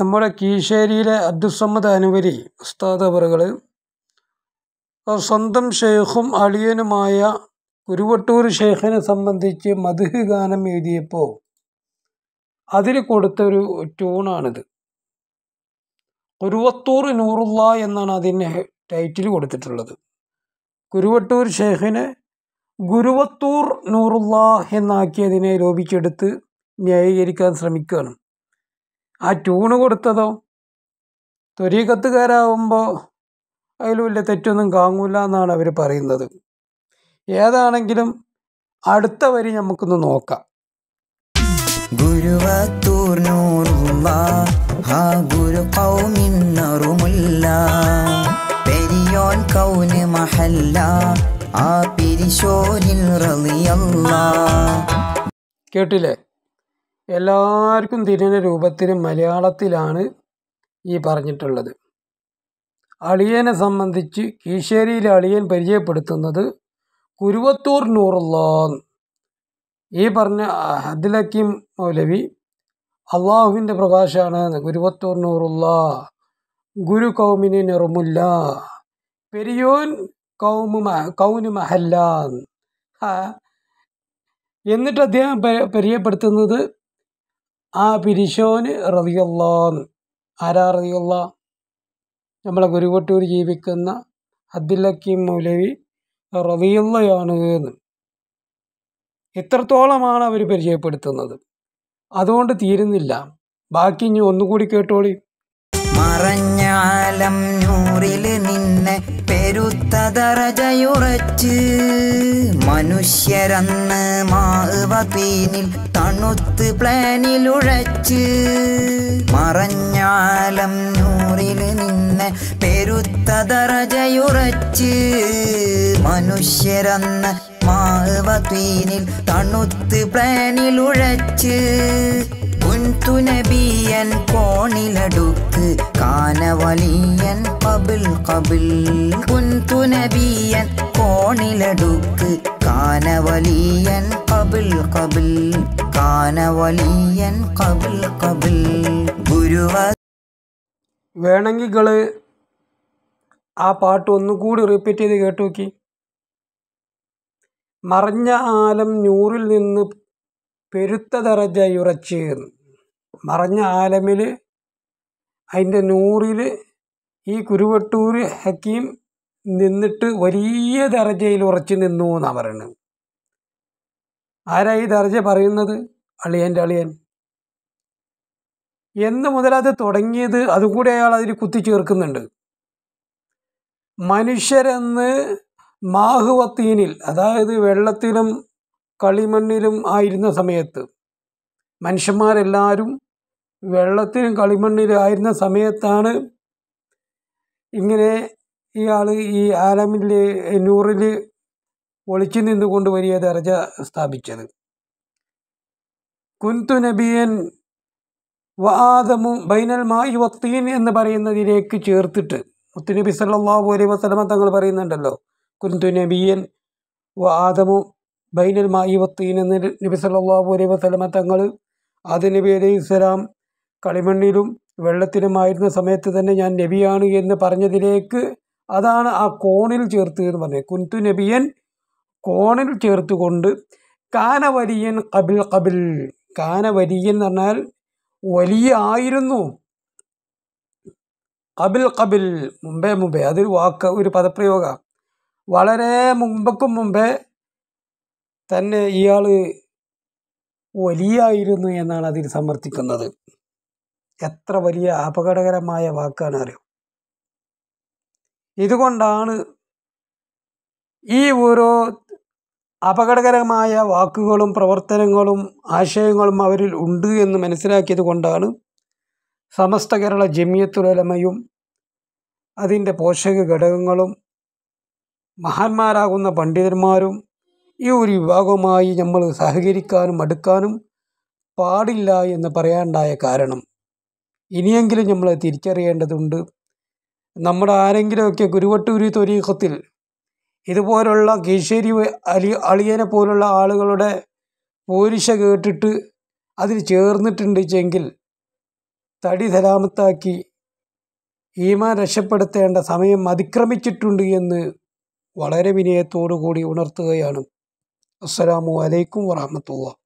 നമ്മുടെ കീശേരിയിലെ അബ്ദുസമ്മദ് അനുവരി ഉസ്താദ് അവറുകൾ സ്വന്തം ഷെയ്ഖും അളിയനുമായ കുരുവട്ടൂർ ഷെയ്ഖിനെ സംബന്ധിച്ച് മധുഹ് ഗാനം എഴുതിയപ്പോൾ അതിൽ കൊടുത്തൊരു ട്യൂണാണിത് കുരുവത്തൂർ നൂറുള്ള എന്നാണ് അതിന് ടൈറ്റിൽ കൊടുത്തിട്ടുള്ളത് കുരുവട്ടൂർ ഷെയ്ഖിനെ ഗുരുവത്തൂർ നൂറുള്ള എന്നാക്കിയതിനെ ലോപിച്ചെടുത്ത് ന്യായീകരിക്കാൻ ശ്രമിക്കുകയാണ് ആ ട്യൂണ് കൊടുത്തതോ ത്വരീകത്തുകാരാവുമ്പോൾ അതിൽ വലിയ തെറ്റൊന്നും കാങ്ങൂല എന്നാണ് അവർ പറയുന്നത് ഏതാണെങ്കിലും അടുത്ത വരി നമുക്കൊന്ന് നോക്കാം ഗുരുവത്തൂർ നൂറുള്ള ഹാ ഗുരു കൗമിന്നറുമുല്ല പെരിയോൻ കൗന് മഹല്ല ആ പിരിശോനിൽ റളിയല്ല കേട്ടില്ലേ എല്ലാവർക്കും തിരിഞ്ഞ രൂപത്തിൽ മലയാളത്തിലാണ് ഈ പറഞ്ഞിട്ടുള്ളത് അളിയനെ സംബന്ധിച്ച് കീശേരിയിലെ അളിയൻ പരിചയപ്പെടുത്തുന്നത് കുരുവത്തൂർ നൂറുള്ള ഈ പറഞ്ഞ ഹദ്ലക്കീം മൗലവി അള്ളാഹുവിൻ്റെ പ്രകാശമാണ് ഗുരുവത്തൂർ നൂറുള്ള ഗുരു കൗമിന് നിറമുല്ല പെരിയോൻ കൗമു മ- കൗന് മഹല്ല ആ, എന്നിട്ട് അദ്ദേഹം പ- പരിചയപ്പെടുത്തുന്നത് ആ പിരിശോന് റതിയല്ലാന്ന് ആരാ റതിയല്ല നമ്മളെ ഗുരുവട്ടൂർ ജീവിക്കുന്ന അബ്ദുല്ലക്കീം മൗലവി റതിയല്ലയാണ് എന്ന് ഇത്രത്തോളമാണ് അവർ പരിചയപ്പെടുത്തുന്നത് അതുകൊണ്ട് തീരുന്നില്ല ബാക്കി ഇനി ഒന്നുകൂടി കേട്ടോളി മറഞ്ഞ ആലം നൂറില് നിന്നെ പെരുത്ത ദറജയുറച്ച് മനുഷ്യരന്ന് മാവീനിൽ തണുത്ത് പ്ലാനിലുഴച്ച് മറഞ്ഞ ആലം നൂറില് നിന്നെ പെരുത്ത ദറജയുറച്ച് മനുഷ്യരന്ന് മാവീനിൽ തണുത്ത് പ്ലാനിലുഴച്ച് കുൻതു നബിയൻ കോണിലടുക്ക് കാനവലിയൻ കബിൽ കബിൽ കുൻതു നബിയൻ കോണിലടുക്ക് കാനവലിയൻ കബിൽ കബിൽ കാനവലിയൻ കബിൽ കബിൽ ഗുരുവ വേണമെങ്കിൽ നിങ്ങൾ ആ പാട്ട് ഒന്നുകൂടി റിപ്പീറ്റ് ചെയ്ത് കേട്ടു നോക്കി മറഞ്ഞ ആലം നൂറിൽ നിന്ന് പെരുത്ത ദറജയുറച്ച് എന്ന്. മറഞ്ഞ ആലമിൽ അതിൻ്റെ നൂറിൽ ഈ കുരുവട്ടൂർ ഹക്കീം നിന്നിട്ട് വലിയ ദറജയിൽ ഉറച്ചു നിന്നു എന്നാണ് പറയുന്നത് ആരാ ഈ ദർജ പറയുന്നത് അളിയൻ്റെ അളിയൻ എന്ന് മുതൽ അത് തുടങ്ങിയത് അതും കൂടി അയാൾ അതിൽ കുത്തിച്ചേർക്കുന്നുണ്ട് മനുഷ്യരെന്ന് മാഹുവത്തീനിൽ അതായത് വെള്ളത്തിലും കളിമണ്ണിലും ആയിരുന്ന സമയത്ത് മനുഷ്യന്മാരെല്ലാവരും വെള്ളത്തിലും കളിമണ്ണിലും ആയിരുന്ന സമയത്താണ് ഇങ്ങനെ ഇയാൾ ഈ ആലമിൽ നൂറിൽ ഒളിച്ചു നിന്നുകൊണ്ട് വലിയ ദർജ സ്ഥാപിച്ചത് കുന്തു നബിയൻ വാദമു ബൈനൽ മായി വത്തീൻ എന്ന് പറയുന്നതിലേക്ക് ചേർത്തിട്ട് മുത്തുനബി സല്ലല്ലാഹു അലൈഹി വസല്ലമ തങ്ങൾ പറയുന്നുണ്ടല്ലോ കുന്തു നബിയൻ വാദമു ബൈനൽ മായി വത്തീൻ എന്ന് നബി സല്ലല്ലാഹു അലൈഹി വസല്ലമ തങ്ങൾ ആദ്യ നബി അലൈഹി സ്വലാം കളിമണ്ണിലും വെള്ളത്തിലുമായിരുന്ന സമയത്ത് തന്നെ ഞാൻ നബിയാണ് എന്ന് പറഞ്ഞതിലേക്ക് അതാണ് ആ കോണിൽ ചേർത്ത് എന്ന് പറഞ്ഞത് കുന്തു നബിയൻ കോണിൽ ചേർത്തുകൊണ്ട് കാനവലിയൻ കബിൽ കബിൽ കാനവലിയൻ എന്ന് പറഞ്ഞാൽ വലിയ ആയിരുന്നു കബിൽ കബിൽ മുമ്പേ മുമ്പേ അതൊരു വാക്ക് ഒരു പദപ്രയോഗ വളരെ മുമ്പക്കും മുമ്പേ തന്നെ ഇയാൾ വലിയായിരുന്നു എന്നാണ് അതിൽ സമർത്ഥിക്കുന്നത് എത്ര വലിയ അപകടകരമായ വാക്കാണ് അറിയോ ഇതുകൊണ്ടാണ് ഈ ഓരോ അപകടകരമായ വാക്കുകളും പ്രവർത്തനങ്ങളും ആശയങ്ങളും അവരിൽ ഉണ്ട് എന്ന് മനസ്സിലാക്കിയത് കൊണ്ടാണ് സമസ്ത കേരള ജമിയത്തുലമയും അതിൻ്റെ പോഷക ഘടകങ്ങളും മഹാന്മാരാകുന്ന പണ്ഡിതന്മാരും ഈ ഒരു വിഭാഗവുമായി നമ്മൾ സഹകരിക്കാനും അടുക്കാനും പാടില്ല എന്ന് പറയാനുണ്ടായ കാരണം ഇനിയെങ്കിലും നമ്മൾ തിരിച്ചറിയേണ്ടതുണ്ട് നമ്മുടെ ആരെങ്കിലുമൊക്കെ ഗുരുവട്ടൂരി തൊരീഖത്തിൽ ഇതുപോലുള്ള കീശേരി അലി അളിയനെ പോലുള്ള ആളുകളുടെ പോരിശ കേട്ടിട്ട് അതിൽ ചേർന്നിട്ടുണ്ട് വെച്ചെങ്കിൽ തടി സലാമത്താക്കി ഈമാൻ രക്ഷപ്പെടുത്തേണ്ട സമയം അതിക്രമിച്ചിട്ടുണ്ട് എന്ന് വളരെ വിനയത്തോടു കൂടി ഉണർത്തുകയാണ് അസ്സലാമു അലൈക്കും വറഹമത്തുള്ള